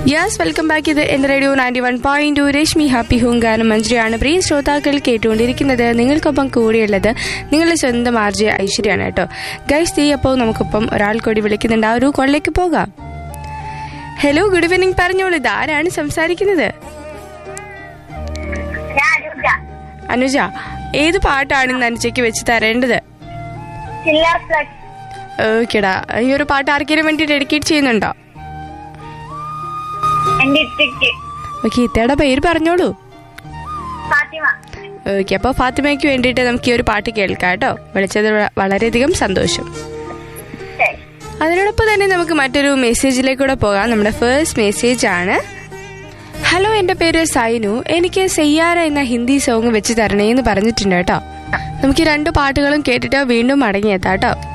yes welcome back ഇത് എന്റെ radio ninety one point two Rashmi happy home ഗാനം മഞ്ജുരിയാണ് പ്രിയ ശ്രോതാക്കൾ കേട്ടുകൊണ്ടിരിക്കുന്നത് നിങ്ങൾക്കൊപ്പം കൂടിയുള്ളത് നിങ്ങളുടെ സ്വന്തം ആർജെ ഐശ്വര്യാണ് കേട്ടോ ഗൈസ് തീ അപ്പോൾ നമുക്കൊപ്പം ഒരാൾ കൂടി വിളിക്കുന്നുണ്ട് ആ ഒരു കോളിലേക്ക് പോകാം ഹലോ ഗുഡ് ഈവനിങ് പറഞ്ഞോളൂ ഇത് ആരാണ് സംസാരിക്കുന്നത് ഞാൻ അനുജ അനുജ ഏത് പാട്ടാണ് ഇന്ന് അനുജയ്ക്ക് വെച്ച് തരേണ്ടത് ചില്ലർ ഫ്ലക്സ് ഓക്കേടാ ഈ ഒരു പാട്ട് ആർക്കെങ്കിലും വേണ്ടി ഡെഡിക്കേറ്റ് ചെയ്യുന്നുണ്ടോ എന്റെ ഇത്തയ്ക്ക് ഓക്കെ ഇത്തയുടെ പേര് പറഞ്ഞോളൂ ഫാത്തിമ ഓക്കെ അപ്പോൾ ഫാത്തിമയ്ക്ക് വേണ്ടിയിട്ട് നമുക്ക് ഈ ഒരു പാട്ട് കേൾക്കാം കേട്ടോ വിളിച്ചത് വ- വളരെയധികം സന്തോഷം ശരി അതിനോടൊപ്പം തന്നെ നമുക്ക് മറ്റൊരു മെസ്സേജിലേക്കൂടെ പോകാം നമ്മുടെ ഫേസ്റ്റ് മെസ്സേജ് ആണ് ഹലോ എൻ്റെ പേര് സൈനു എനിക്ക് സെയ്യാര എന്ന ഹിന്ദി സോങ് വെച്ച് തരണേ എന്ന് പറഞ്ഞിട്ടുണ്ട് കേട്ടോ നമുക്ക് ഈ രണ്ട് പാട്ടുകളും കേട്ടിട്ട് വീണ്ടും മടങ്ങിയെത്താം കേട്ടോ